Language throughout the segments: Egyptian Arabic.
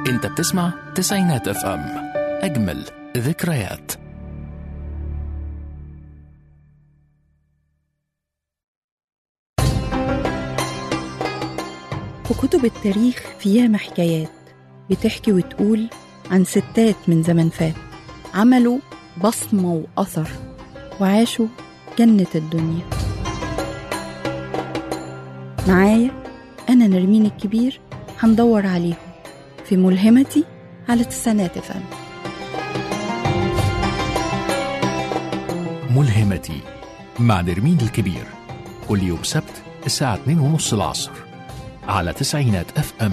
انت بتسمع تسعينات اف ام اجمل ذكريات وكتب التاريخ فيها حكايات بتحكي وتقول عن ستات من زمن فات عملوا بصمة وأثر وعاشوا جنة الدنيا معايا أنا نرمين الكبير هندور عليهم في ملهمتي على تسعينات فم ملهمتي مع نرمين الكبير كل يوم سبت الساعة 2 ونص العصر على تسعينات اف ام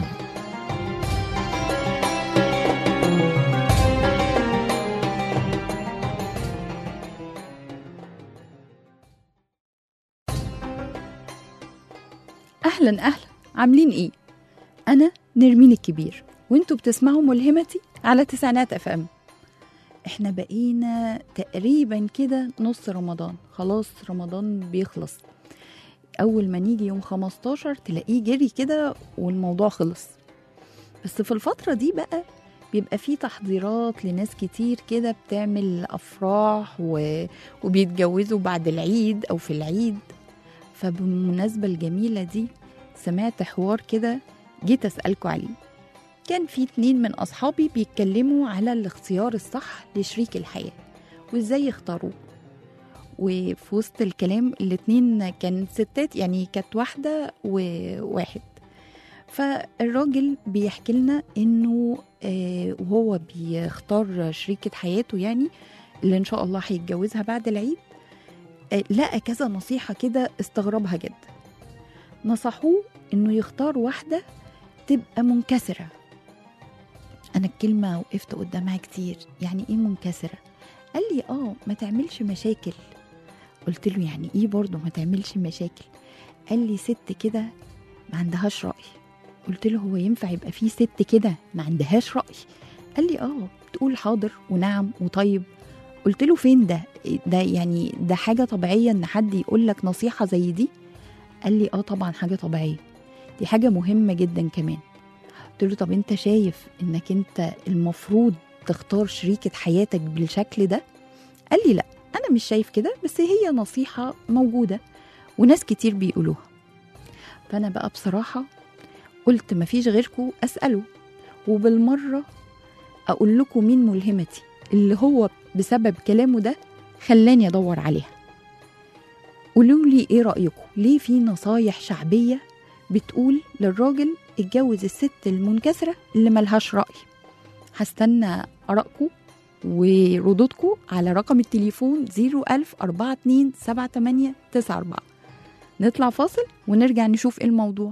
أهلا أهلا عاملين إيه؟ أنا نرمين الكبير وانتوا بتسمعوا ملهمتي على تسعينات اف ام احنا بقينا تقريبا كده نص رمضان خلاص رمضان بيخلص اول ما نيجي يوم 15 تلاقيه جري كده والموضوع خلص بس في الفترة دي بقى بيبقى في تحضيرات لناس كتير كده بتعمل أفراح و... وبيتجوزوا بعد العيد أو في العيد فبالمناسبة الجميلة دي سمعت حوار كده جيت أسألكوا عليه كان في اتنين من أصحابي بيتكلموا على الاختيار الصح لشريك الحياة وإزاي يختاروه وفي وسط الكلام الاتنين كان ستات يعني كانت واحدة وواحد فالراجل بيحكي لنا انه آه وهو بيختار شريكة حياته يعني اللي ان شاء الله هيتجوزها بعد العيد آه لقى كذا نصيحة كده استغربها جدا نصحوه انه يختار واحدة تبقى منكسرة أنا الكلمة وقفت قدامها كتير يعني إيه منكسرة؟ قال لي آه ما تعملش مشاكل قلت له يعني إيه برضه ما تعملش مشاكل؟ قال لي ست كده ما عندهاش رأي قلت له هو ينفع يبقى في ست كده ما عندهاش رأي؟ قال لي آه تقول حاضر ونعم وطيب قلت له فين ده؟ ده يعني ده حاجة طبيعية إن حد يقول لك نصيحة زي دي؟ قال لي آه طبعا حاجة طبيعية دي حاجة مهمة جدا كمان قلت له طب انت شايف انك انت المفروض تختار شريكة حياتك بالشكل ده قال لي لا انا مش شايف كده بس هي نصيحة موجودة وناس كتير بيقولوها فانا بقى بصراحة قلت مفيش غيركم اسأله وبالمرة اقول لكم مين ملهمتي اللي هو بسبب كلامه ده خلاني ادور عليها قولوا لي ايه رأيكم ليه في نصايح شعبية بتقول للراجل اتجوز الست المنكسرة اللي ملهاش رأي هستنى آرائكم وردودكم على رقم التليفون 010427894 نطلع فاصل ونرجع نشوف ايه الموضوع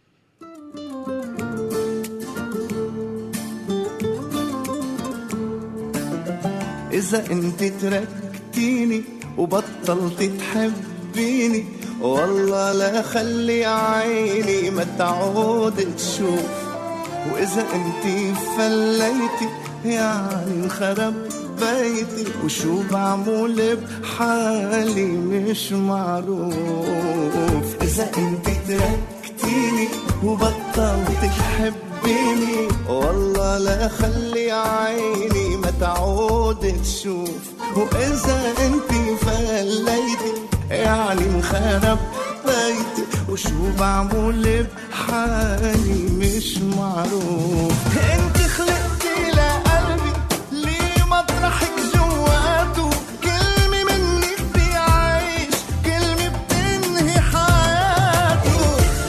إذا أنت تركتيني وبطلت تحبيني والله لا خلي عيني ما تعود تشوف وإذا أنت فليتي يعني انخرب بيتي وشو بعمل بحالي مش معروف إذا أنت تركتيني وبطلت تحبيني والله لا خلي عيني ما تعود تشوف وإذا أنت فليتي يعني انخرب بيتي وشو بعمل بحالي مش معروف انت خلقتي لقلبي ليه مطرحك جواته كلمة منك بيعيش كلمة بتنهي حياته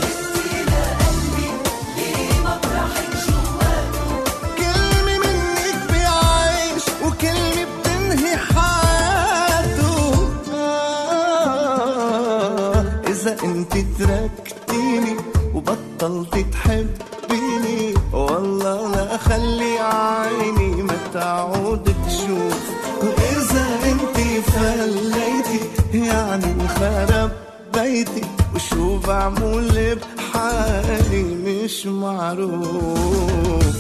كلمة منك بيعيش وكلمة بتنهي حياته آه إذا أنت تركتيني وبطلت تحبيني والله لا خلي عيني ما تعود تشوف وإذا أنت فليتي يعني انخرب بيتي وشو بعمل بحالي مش معروف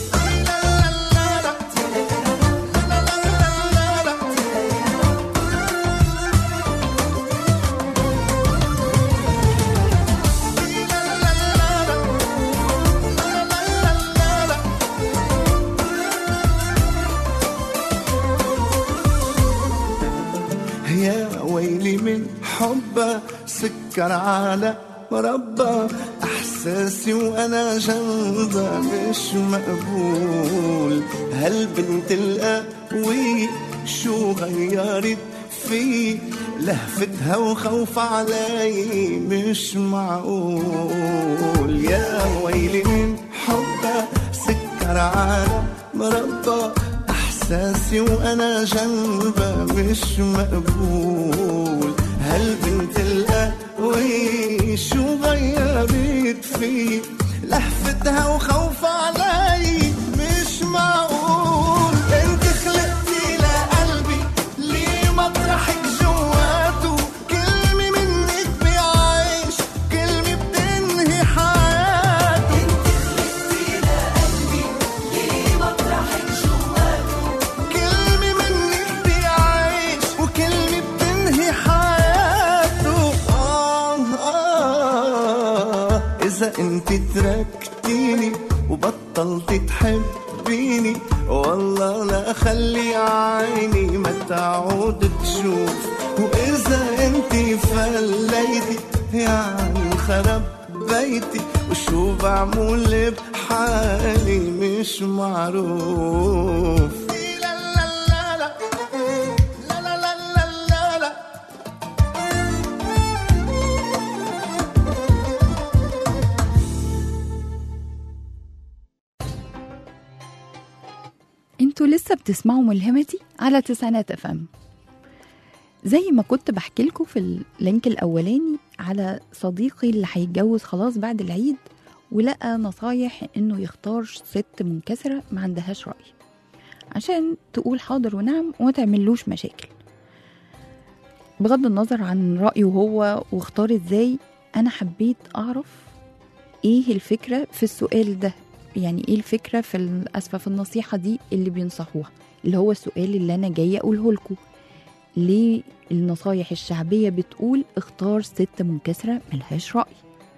سكر على مربى احساسي وانا جنبها مش مقبول هالبنت القوية شو غيرت في لهفتها وخوف علي مش معقول يا ويلي من حبها سكر على مربى احساسي وانا جنبها مش مقبول هالبنت القوية شو غيرت في لهفتها وخوف علي مش معقول انت خلقتي لقلبي ليه مطرحك جواته كلمة منك بيعيش كلمة بتنهي حياته كلمة منك بيعيش وكلمة بتنهي حياته آه آه إذا أنت تركتيني وبطلت تحبيني والله لا أخلي عيني ما تعود تشوف وإذا أنت فليتي يعني خرب بيتي وشو بعمل بحالي مش معروف لا لا لا لا لا لا لا لا لا انتوا لسه بتسمعوا ملهمتي على تسعينات اف ام زي ما كنت بحكي لكم في اللينك الاولاني على صديقي اللي هيتجوز خلاص بعد العيد ولقى نصايح انه يختار ست منكسره ما عندهاش راي عشان تقول حاضر ونعم وما تعملوش مشاكل بغض النظر عن رايه هو واختار ازاي انا حبيت اعرف ايه الفكره في السؤال ده يعني ايه الفكره في الاسفه في النصيحه دي اللي بينصحوها اللي هو السؤال اللي انا جايه اقوله لكم ليه النصايح الشعبيه بتقول اختار ست منكسره ملهاش راي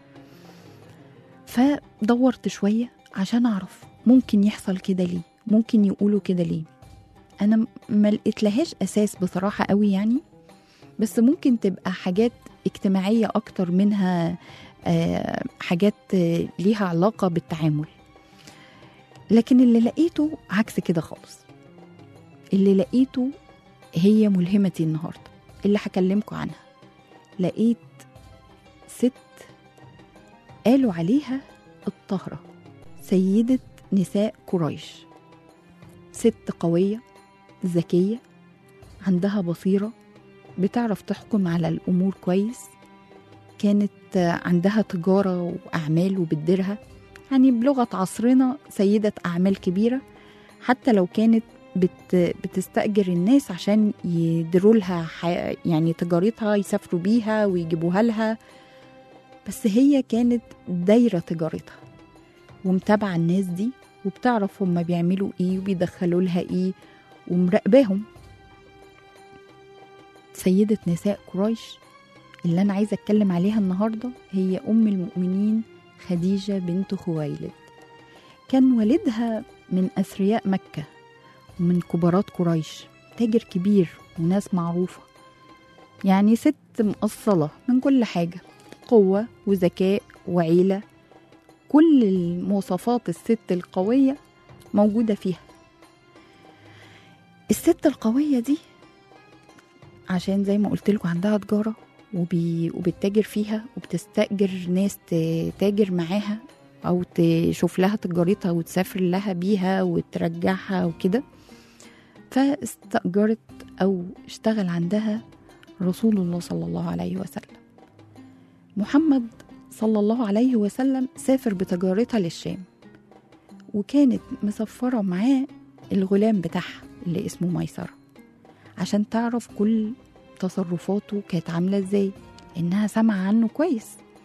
فدورت شويه عشان اعرف ممكن يحصل كده ليه ممكن يقولوا كده ليه انا م- ما لقيتلهاش اساس بصراحه قوي يعني بس ممكن تبقى حاجات اجتماعيه اكتر منها آه، حاجات آه، ليها علاقه بالتعامل لكن اللي لقيته عكس كده خالص اللي لقيته هي ملهمتي النهارده اللي هكلمكم عنها لقيت ست قالوا عليها الطهرة سيدة نساء قريش ست قوية ذكية عندها بصيرة بتعرف تحكم على الأمور كويس كانت عندها تجارة وأعمال وبتديرها يعني بلغة عصرنا سيدة أعمال كبيرة حتى لو كانت بت بتستأجر الناس عشان يديروا لها ح- يعني تجارتها يسافروا بيها ويجيبوها لها بس هي كانت دايرة تجارتها ومتابعة الناس دي وبتعرف هما بيعملوا ايه وبيدخلوا لها ايه ومراقباهم سيدة نساء قريش اللي أنا عايزة أتكلم عليها النهاردة هي أم المؤمنين خديجة بنت خويلد كان والدها من أثرياء مكة ومن كبارات قريش تاجر كبير وناس معروفة يعني ست مقصلة من كل حاجة قوة وذكاء وعيلة كل المواصفات الست القوية موجودة فيها الست القوية دي عشان زي ما قلت لكم عندها تجارة وبي... وبتتاجر فيها وبتستأجر ناس ت- تاجر معاها أو تشوف لها تجارتها وتسافر لها بيها وترجعها وكده فاستأجرت أو اشتغل عندها رسول الله صلى الله عليه وسلم محمد صلى الله عليه وسلم سافر بتجارتها للشام وكانت مسفرة معاه الغلام بتاعها اللي اسمه ميسرة عشان تعرف كل تصرفاته كانت عاملة ازاي انها سامعة عنه كويس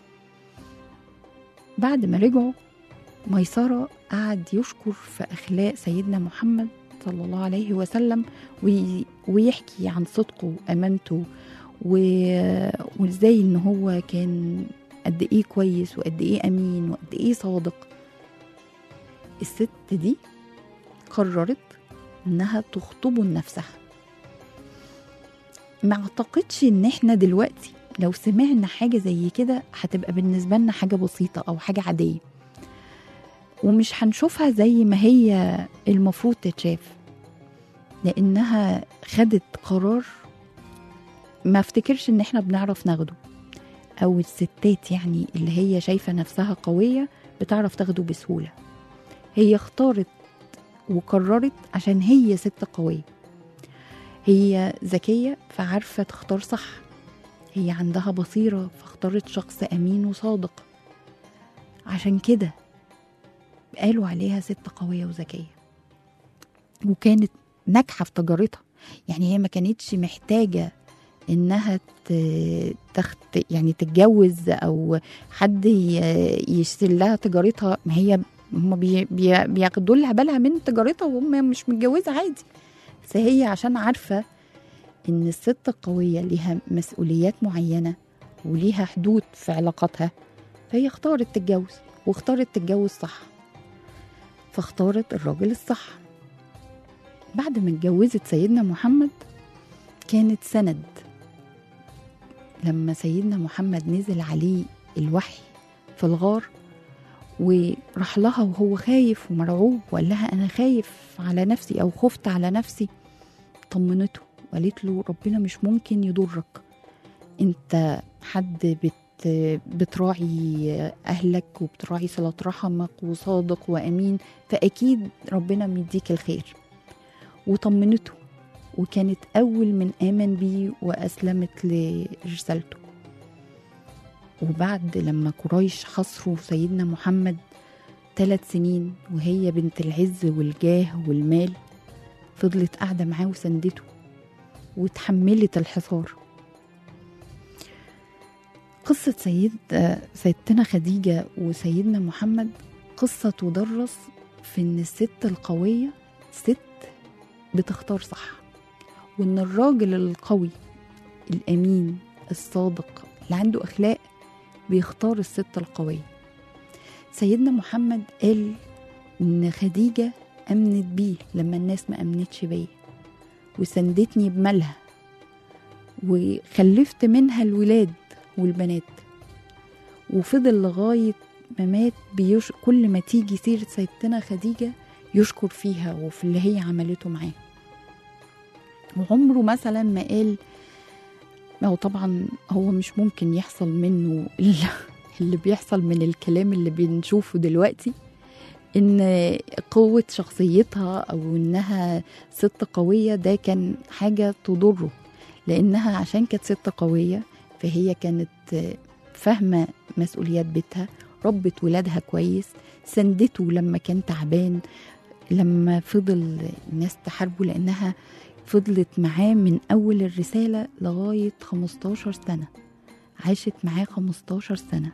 بعد ما رجعوا ميسرة قعد يشكر في أخلاق سيدنا محمد صلى الله عليه وسلم وي- ويحكي عن صدقه وأمانته و- وازاي ان هو كان قد ايه كويس وقد ايه امين وقد ايه صادق الست دي قررت انها تخطبه لنفسها ما اعتقدش ان احنا دلوقتي لو سمعنا حاجة زي كده هتبقى بالنسبة لنا حاجة بسيطة أو حاجة عادية ومش هنشوفها زي ما هي المفروض تتشاف لأنها خدت قرار ما افتكرش ان احنا بنعرف ناخده او الستات يعني اللي هي شايفة نفسها قوية بتعرف تاخده بسهولة هي اختارت وقررت عشان هي ست قوية هي ذكية فعارفة تختار صح هي عندها بصيرة فاختارت شخص أمين وصادق عشان كده قالوا عليها ست قوية وذكية وكانت ناجحة في تجارتها يعني هي ما كانتش محتاجة انها ت- تخت يعني تتجوز او حد ي- يشتري لها تجارتها ما هي هم بي بي بياخدوا لها بالها من تجارتها وهم مش متجوزه عادي بس هي عشان عارفه ان الست القويه ليها مسؤوليات معينه وليها حدود في علاقاتها فهي اختارت تتجوز واختارت تتجوز صح فاختارت الراجل الصح بعد ما اتجوزت سيدنا محمد كانت سند لما سيدنا محمد نزل عليه الوحي في الغار وراح لها وهو خايف ومرعوب وقال لها انا خايف على نفسي او خفت على نفسي طمنته وقالت له ربنا مش ممكن يضرك انت حد بت بتراعي اهلك وبتراعي صله رحمك وصادق وامين فاكيد ربنا مديك الخير وطمنته وكانت أول من آمن بيه وأسلمت لرسالته وبعد لما قريش حصروا سيدنا محمد ثلاث سنين وهي بنت العز والجاه والمال فضلت قاعدة معاه وسندته وتحملت الحصار قصة سيد سيدتنا خديجة وسيدنا محمد قصة تدرس في إن الست القوية ست بتختار صح وإن الراجل القوي الأمين الصادق اللي عنده أخلاق بيختار الست القوية سيدنا محمد قال إن خديجة أمنت بيه لما الناس ما أمنتش بيه وسندتني بمالها وخلفت منها الولاد والبنات وفضل لغاية ما مات بيش كل ما تيجي سيرة سيدتنا خديجة يشكر فيها وفي اللي هي عملته معاه وعمره مثلا ما قال هو طبعا هو مش ممكن يحصل منه اللي, اللي بيحصل من الكلام اللي بنشوفه دلوقتي ان قوة شخصيتها او انها ست قوية ده كان حاجة تضره لانها عشان كانت ست قوية فهي كانت فاهمة مسؤوليات بيتها ربت ولادها كويس سندته لما كان تعبان لما فضل الناس تحاربه لأنها فضلت معاه من أول الرسالة لغاية 15 سنة عاشت معاه 15 سنة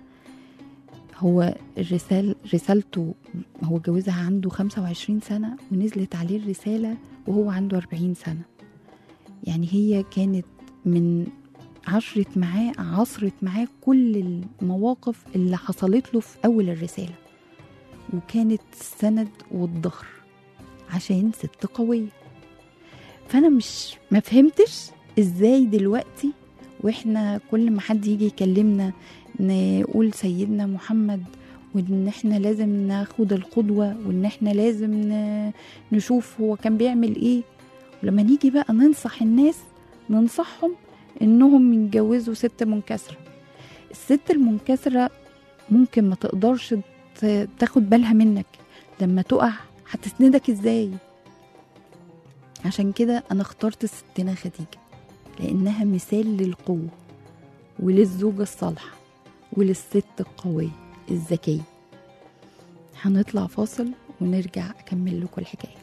هو الرسال رسالته هو جوزها عنده 25 سنة ونزلت عليه الرسالة وهو عنده 40 سنة يعني هي كانت من عشرت معاه عصرت معاه كل المواقف اللي حصلت له في أول الرسالة وكانت السند والظهر عشان ست قوية فأنا مش ما فهمتش إزاي دلوقتي وإحنا كل ما حد يجي يكلمنا نقول سيدنا محمد وإن إحنا لازم ناخد القدوة وإن إحنا لازم نشوف هو كان بيعمل إيه ولما نيجي بقى ننصح الناس ننصحهم انهم يتجوزوا ست منكسره الست المنكسره ممكن ما تقدرش تاخد بالها منك لما تقع هتسندك ازاي عشان كده انا اخترت ستنا خديجه لانها مثال للقوه وللزوجه الصالحه وللست القويه الذكيه هنطلع فاصل ونرجع اكمل لكم الحكايه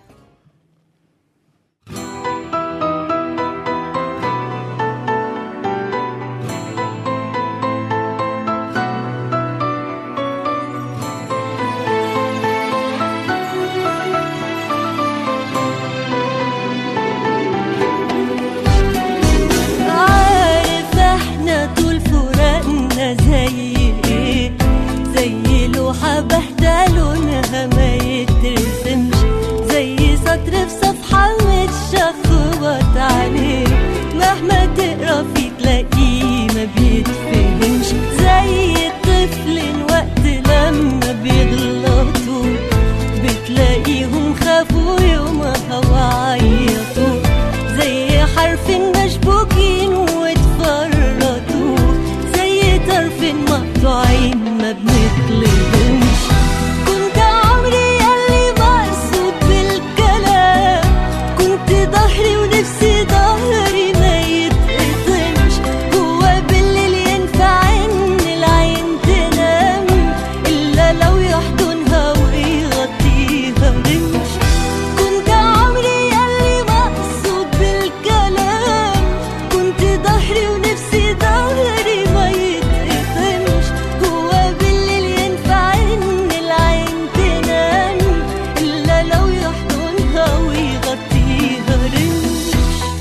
عارف احنا طول فراقنا زي ايه زي لوحة باهتة لونها ما يترسمش زي سطر في صفحة متشخبط عليه مهما تقرا فيه تلاقيه ما بيتفهمش زي الطفل وقت لما بيغلطوا بتلاقيهم خافوا يومها وعيطوا زي حرف مشبوكين واتفرطوا زي طرف مقطوعين ما بنطلبهمش كنت عمري ياللي مقصود بالكلام كنت ظهري ونفسي ظهري ما يتقطمش هو بالليل ينفع ان العين تنام الا لو يحضنها ويغطيها رمش كنت عمري ياللي مقصود بالكلام كنت ظهري ونفسي ظهري ما يتقطمش هو بالليل ينفع ان العين تنام الا لو يحضنها ويغطيها رمش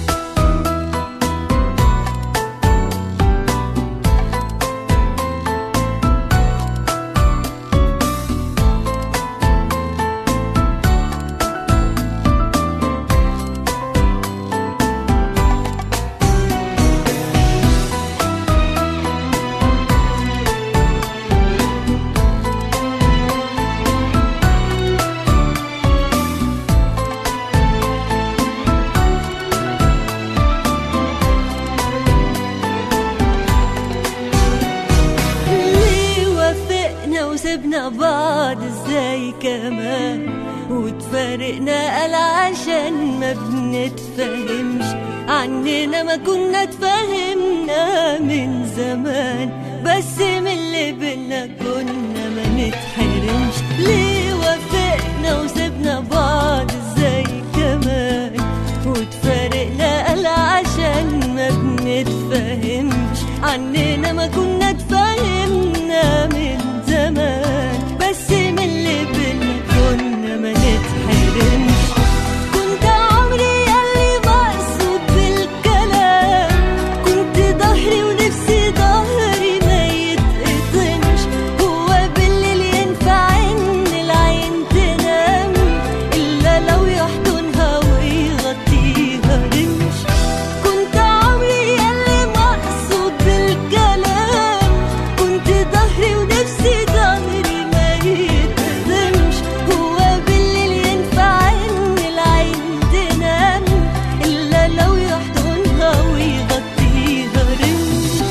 ليه وافقنا وسبنا بعض ازاي كمان وتفارقنا قال عشان ما بنتفهمش عننا ما كنا اتفهمنا من زمان بس من اللي بينا كنا ما نتحرمش ليه وافقنا وسبنا بعض ازاي كمان وتفارقنا قال عشان ما بنتفهمش عننا ما كنا اتفهمنا من زمان بس من اللي بينا كنا ما نتحرمش كنت عمري ياللي مقصود بالكلام كنت ظهري ونفسي ظهري ما يتقطمش هو بالليل ينفع ان العين تنام الا لو يحضنها ويغطيها رمش كنت عمري ياللي مقصود بالكلام كنت ظهري ونفسي ظهري ما يتقدمش هو بالليل ينفع ان العين تنام الا لو يحضنها ويغطيها رمش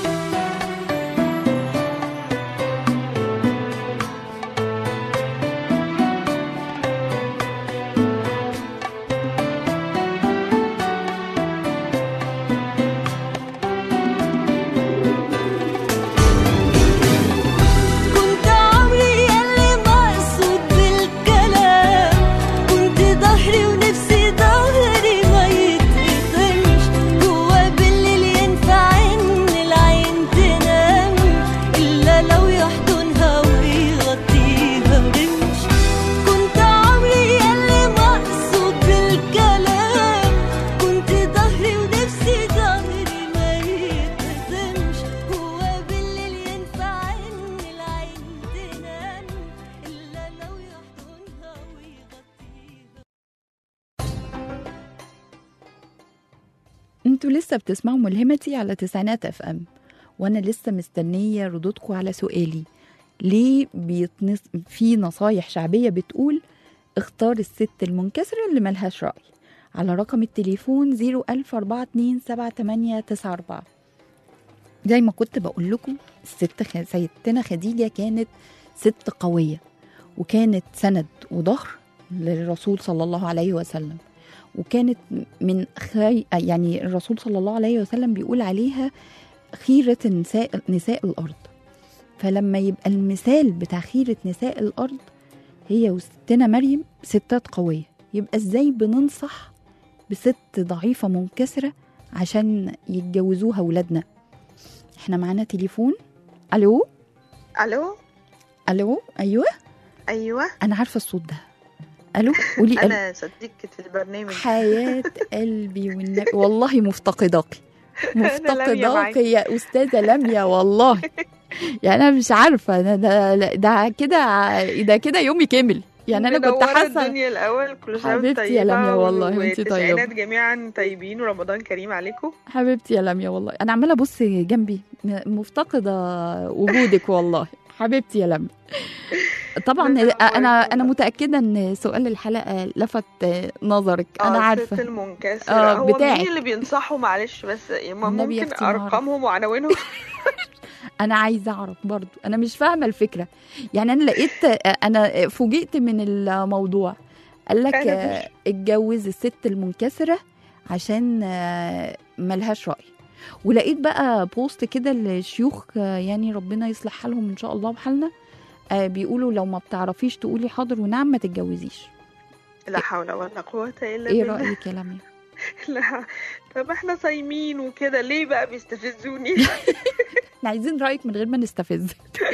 كنت عمري ياللي مقصود بالكلام كنت ظهري ونفسي ظهري ما يتقطمش هو بالليل ينفع ان العين تنام الا لو يحضنها ويغطيها رمش كنت عمري ياللي مقصود بالكلام كنت ظهري ونفسي ظهري ما يتقطمش هو بالليل ينفع ان العين تنام الا لو يحضنها ويغطيها انتوا لسه بتسمعوا ملهمتي على تسعينات اف ام وانا لسه مستنيه ردودكم على سؤالي ليه بيتنص... في نصايح شعبيه بتقول اختار الست المنكسره اللي ملهاش راي على رقم التليفون 010427894 زي ما كنت بقول لكم الست خ... سيدتنا خديجه كانت ست قويه وكانت سند وظهر للرسول صلى الله عليه وسلم وكانت من خي... يعني الرسول صلى الله عليه وسلم بيقول عليها خيرة نساء نساء الأرض فلما يبقى المثال بتاع خيرة نساء الأرض هي وستنا مريم ستات قوية يبقى ازاي بننصح بست ضعيفة منكسرة عشان يتجوزوها ولادنا احنا معانا تليفون الو الو الو ايوه ايوه انا عارفه الصوت ده الو قولي ألو. انا صديقة البرنامج حياة قلبي والنبي والله مفتقداكي لميا مفتقداكي معاكي. يا أستاذة لميا والله يعني أنا مش عارفة أنا ده, ده كده ده كده يومي كمل يعني انا كنت منورة حاسه الدنيا الاول كل سنه حبيبتي وانت يا طيبة لميا والله، وانتي والتسعينات طيبة. جميعا طيبين ورمضان كريم عليكم حبيبتي يا لميا والله انا عماله ابص جنبي م- مفتقده وجودك والله حبيبتي يا لميا طبعا ربنا انا يبارك انا والله. متاكده ان سؤال الحلقه لفت نظرك انا اه عارفه الست المنكسرة اه، هو بتاعك. مين اللي بينصحوا معلش بس ما النبي يا ممكن اختي ما أعرف. ارقامهم وعناوينهم انا عايزه اعرف برضو انا مش فاهمه الفكره يعني انا لقيت انا فوجئت من الموضوع قال لك أنا آه، اتجوز الست المنكسره عشان آه، ملهاش راي ولقيت بقى بوست كده للشيوخ آه، يعني ربنا يصلح حالهم ان شاء الله وحالنا آه، بيقولوا لو ما بتعرفيش تقولي حاضر ونعم ما تتجوزيش لا حول ولا قوة الا ايه بالله رايك يا لميا لا طب احنا صايمين وكده ليه بقى بيستفزوني احنا عايزين رايك من غير ما نستفز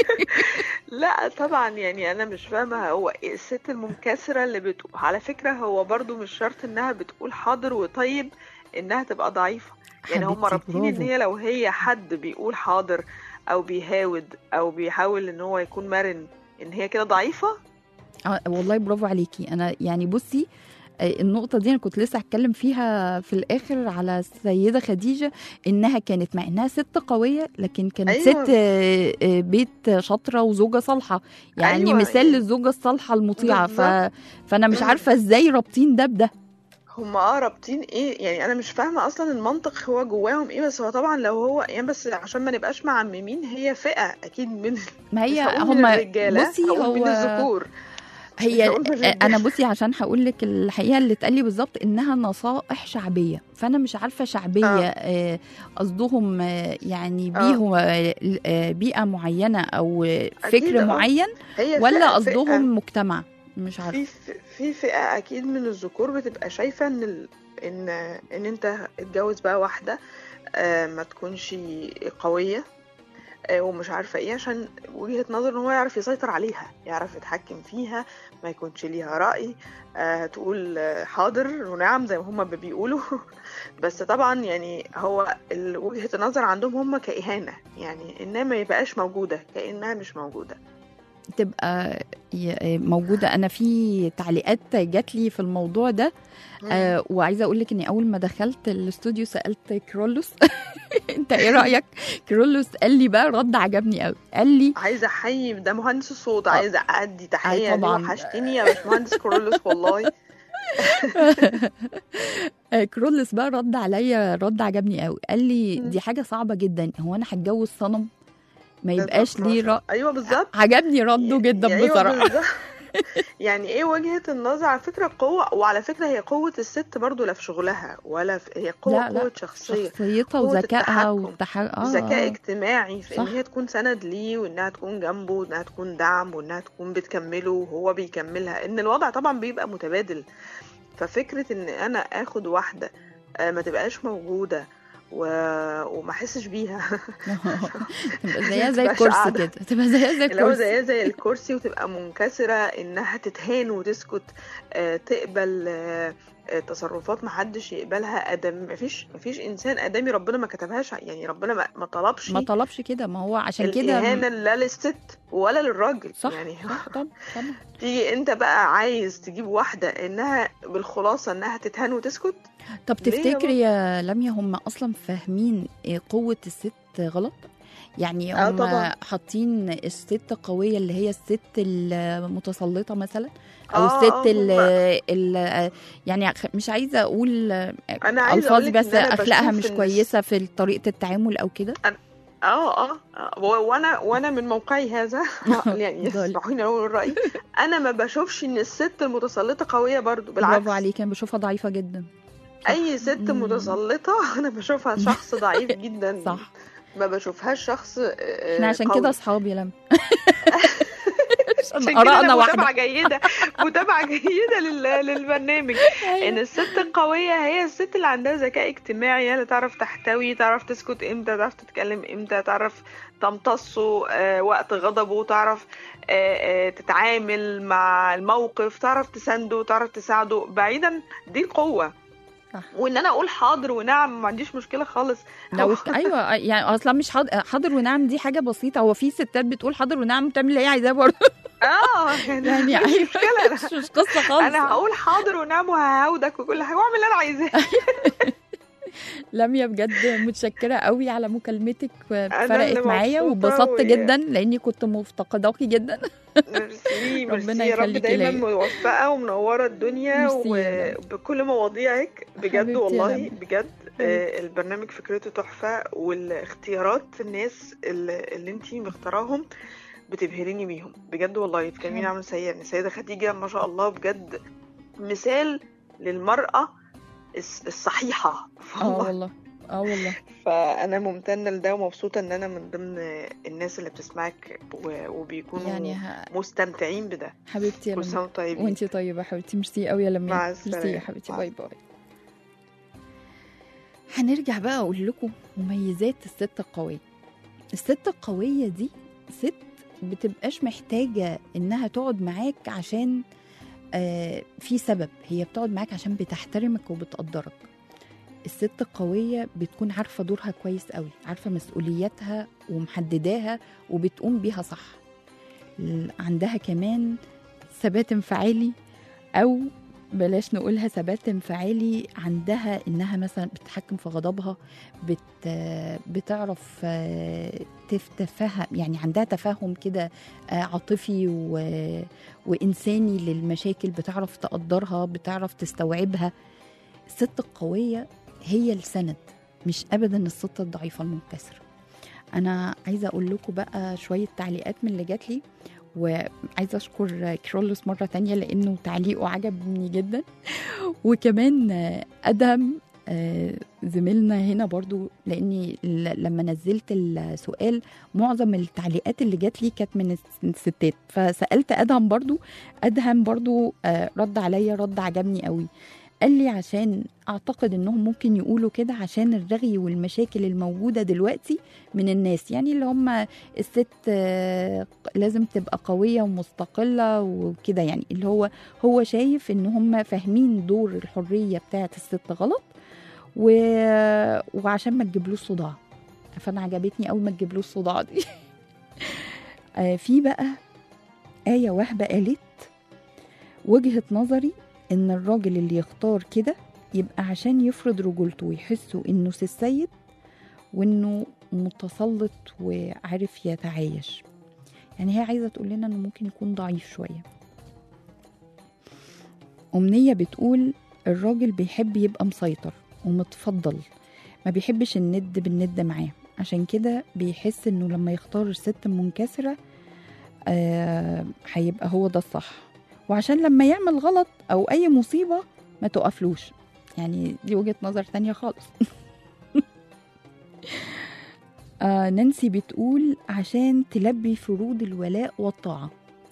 لا طبعا يعني انا مش فاهمه هو إيه الست المنكسره اللي بتقول على فكره هو برضو مش شرط انها بتقول حاضر وطيب انها تبقى ضعيفه يعني هم حبيبتي، رابطين ان برافو. هي لو هي حد بيقول حاضر او بيهاود او بيحاول ان هو يكون مرن ان هي كده ضعيفه آه، والله برافو عليكي انا يعني بصي آه، النقطة دي أنا كنت لسه هتكلم فيها في الآخر على السيدة خديجة إنها كانت مع إنها ست قوية لكن كانت أيوة. ست آه، آه، بيت شاطرة وزوجة صالحة يعني أيوة، مثال يعني للزوجة الصالحة المطيعة ف... بالظبط. فأنا مش مم. عارفة إزاي رابطين ده بده هم اه رابطين ايه يعني انا مش فاهمه اصلا المنطق هو جواهم ايه بس هو طبعا لو هو يعني بس عشان ما نبقاش معممين هي فئه اكيد من ما مش هي هقول من هم الرجاله بصي هقول من هو الذكور هي هقول من الرجالة. انا بصي عشان هقول لك الحقيقه اللي اتقال لي بالظبط انها نصائح شعبيه فانا مش عارفه شعبيه آه. آه، قصدهم آه، يعني آه. بيه آه، بيئه معينه او آه، أكيد، فكر آه. معين هي ولا فئة- فئة. قصدهم مجتمع مش عارفه في في فئة أكيد من الذكور بتبقى شايفة إن ال... إن إن أنت اتجوز بقى واحدة آه، ما تكونش قوية آه، ومش عارفة إيه عشان وجهة نظر إن هو يعرف يسيطر عليها يعرف يتحكم فيها ما يكونش ليها رأي آه، تقول آه، حاضر ونعم زي ما هما بيقولوا بس طبعا يعني هو ال- وجهة النظر عندهم هما كإهانة يعني إنها ما يبقاش موجودة كأنها مش موجودة تبقى ي- موجوده انا في تعليقات جات لي في الموضوع ده آه وعايزه اقول لك اني اول ما دخلت الاستوديو سالت كرولوس انت ايه رايك كرولوس قال لي بقى رد عجبني قوي قال لي عايزه احيي ده مهندس الصوت عايزه ادي تحيه أي ليه طبعاً. وحشتني يا باشمهندس كورولوس والله آه، كرولس بقى رد عليا رد عجبني قوي قال لي مم. دي حاجه صعبه جدا هو انا هتجوز صنم ما بالظبط، يبقاش ما ليه شاء- رأي ايوه بالظبط عجبني رده جدا أيوة بصراحه بالظبط. يعني ايه وجهة النظر على فكرة قوة وعلى فكرة هي قوة الست برضو لا في شغلها ولا في هي قوة لا، لا. قوة شخصية شخصيتها قوة وذكائها التحكم. والتح... آه ذكاء آه. اجتماعي في ان صح. هي تكون سند ليه وانها تكون جنبه وانها تكون دعم وانها تكون بتكمله وهو بيكملها ان الوضع طبعا بيبقى متبادل ففكرة ان انا اخد واحدة آه، ما تبقاش موجودة و... وما احسش بيها تبقى زيها زي متبقاش الكرسي قاعدة. كده تبقى زيها زي اللي هو الكرسي زيها زي الكرسي وتبقى منكسرة انها تتهان وتسكت آه، تقبل آه، آه، تصرفات محدش يقبلها ادم مفيش مفيش انسان ادمي ربنا ما كتبهاش يعني ربنا ما ما طلبش ما طلبش كده ما هو عشان كده الاهانة لا للست ولا للراجل صح يعني صح طبعا طبعا تيجي انت بقى عايز تجيب واحدة انها بالخلاصة انها تتهان وتسكت طب ليه يا تفتكري يا لميا هم اصلا فاهمين إيه قوه الست غلط يعني آه هم طبعا. حاطين الست قويه اللي هي الست المتسلطه مثلا او آه، الست آه، ال هم- ال يعني خ- مش عايزه اقول انا عايزة الفاظ اقولك بس ان انا اخلاقها بشوف مش إن كويسه في طريقه التعامل او كده اه اه آه، و- وانا وانا من موقعي هذا يعني اتفضلي. اسمحوني اقول الراي انا ما بشوفش ان الست المتسلطه قويه برضو بالعكس برافو عليكي انا بشوفها ضعيفه جدا اي ست مم. متسلطه انا بشوفها شخص ضعيف جدا صح ما بشوفهاش شخص آه، احنا عشان قوي. كده اصحاب يا لميا عشان كده ارائنا أنا واحده متابعه جيده متابعه جيده لل- للبرنامج ان الست القويه هي الست اللي عندها ذكاء اجتماعي هي اللي تعرف تحتوي تعرف تسكت امتى تعرف تتكلم امتى تعرف تمتصه آه، وقت غضبه تعرف آه، آه، تتعامل مع الموقف تعرف تسنده تعرف تساعده بعيدا دي قوة صح وان انا اقول حاضر ونعم ما عنديش مشكله خالص لو ايوه يعني اصلا مش حاضر, حاضر ونعم دي حاجه بسيطه هو في ستات بتقول حاضر ونعم بتعمل اللي هي عايزاه برضه اه يعني مش أيوة، مشكله مش مش قصه خالص انا هقول حاضر ونعم وههودك وكل حاجه واعمل اللي انا عايزاه لميا بجد متشكره قوي على مكالمتك اللي فرقت معايا مبسوطة واتبسطت و- جدا لاني كنت مفتقداكي جدا ميرسي ربنا ميرسي يا رب يخليكي دايما ليا. موفقه ومنوره الدنيا ميرسي يا لميا. وبكل مواضيعك بجد حبيبتي يا والله لميا. بجد آه، البرنامج فكرته تحفه والاختيارات الناس اللي, اللي انتي مختاراهم بتبهريني بيهم بجد والله تكلميني عن سيدة السيدة خديجة ما شاء الله بجد مثال للمرأة الس- الصحيحة اه والله والله اه والله فأنا ممتنة لده ومبسوطة إن أنا من ضمن الناس اللي بتسمعك و- وبيكونوا يعني ه- مستمتعين بده حبيبتي يا كل لميا سنة وانتم طيبين وانتي طيبه حبيبتي ميرسي قوي يا لميا مع ميرسي يا السلامة. حبيبتي مع باي باي هنرجع بقى اقول لكم مميزات الست القويه الست القويه دي ست بتبقاش محتاجه انها تقعد معاك عشان آه في سبب هي بتقعد معاك عشان بتحترمك وبتقدرك الست القوية بتكون عارفة دورها كويس قوي عارفة مسؤولياتها ومحدداها وبتقوم بيها صح ال- عندها كمان ثبات انفعالي او بلاش نقولها ثبات انفعالي عندها انها مثلا بتتحكم في غضبها بت بتعرف آه، تتفهم يعني عندها تفهم كده آه، عاطفي و... وانساني للمشاكل بتعرف تقدرها بتعرف تستوعبها الست القويه هي السند مش ابدا الست الضعيفه المنكسره انا عايزه اقول لكم بقى شويه تعليقات من اللي جات لي وعايزه اشكر كرولوس مره تانية لانه تعليقه عجبني جدا وكمان آه، ادهم آه، زميلنا هنا برضو لاني ل- لما نزلت السؤال معظم التعليقات اللي جات لي كانت من الس- الستات فسالت ادهم برضو ادهم برضو آه، رد عليا رد عجبني قوي قال لي عشان اعتقد انهم ممكن يقولوا كده عشان الرغي والمشاكل الموجوده دلوقتي من الناس يعني اللي هم الست آه، لازم تبقى قويه ومستقله وكده يعني اللي هو هو شايف ان هم فاهمين دور الحريه بتاعه الست غلط و... وعشان ما تجيبلوش صداع فانا عجبتني قوي ما تجيبلوش صداع دي آه، في بقى آية وهبة قالت وجهة نظري إن الراجل اللي يختار كده يبقى عشان يفرض رجولته ويحسوا إنه سي السيد وإنه متسلط وعارف يتعايش يعني هي عايزة تقول لنا إنه ممكن يكون ضعيف شوية أمنية بتقول الراجل بيحب يبقى مسيطر ومتفضل ما بيحبش الند بالند معاه عشان كده بيحس انه لما يختار الست منكسرة آه، هيبقى هو ده الصح وعشان لما يعمل غلط او اي مصيبة ما تقفلوش يعني دي وجهة نظر تانية خالص آه نانسي بتقول عشان تلبي فروض الولاء والطاعة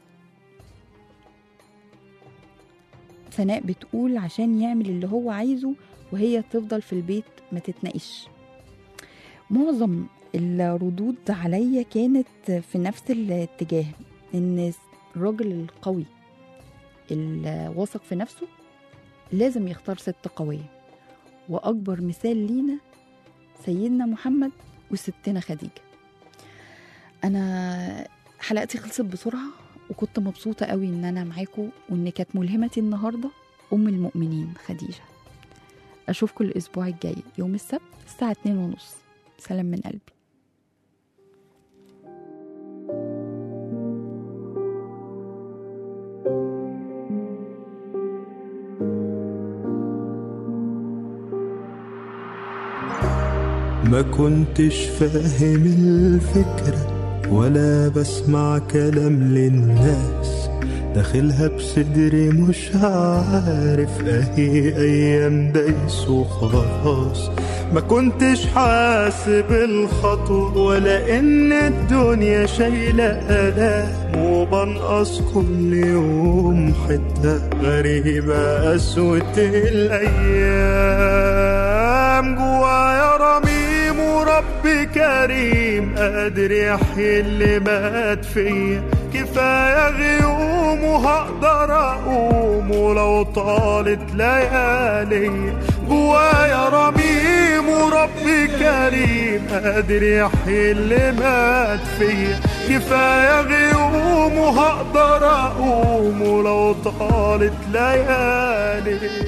سناء بتقول عشان يعمل اللي هو عايزه وهي تفضل في البيت ما تتناقش معظم الردود عليا كانت في نفس الاتجاه ان الراجل القوي الواثق في نفسه لازم يختار ست قوية وأكبر مثال لينا سيدنا محمد وستنا خديجة أنا حلقتي خلصت بسرعة وكنت مبسوطة قوي إن أنا معاكم وإن كانت ملهمتي النهاردة أم المؤمنين خديجة أشوفكم الأسبوع الجاي يوم السبت الساعة 2 ونص سلام من قلبي ما كنتش فاهم الفكرة ولا بسمع كلام للناس داخلها بصدري مش عارف اهي ايام دايس وخلاص ما كنتش حاسب الخطوة ولا ان الدنيا شايلة آلام وبنقص كل يوم حتة غريبة قسوة الأيام جوايا رميم ورب ربي كريم قادر يحيي اللي مات فيا كفاية غيوم وهقدر أقوم ولو طالت ليالي جوايا رميم وربي كريم قادر يحيي اللي مات فيا كفاية غيوم وهقدر أقوم ولو طالت ليالي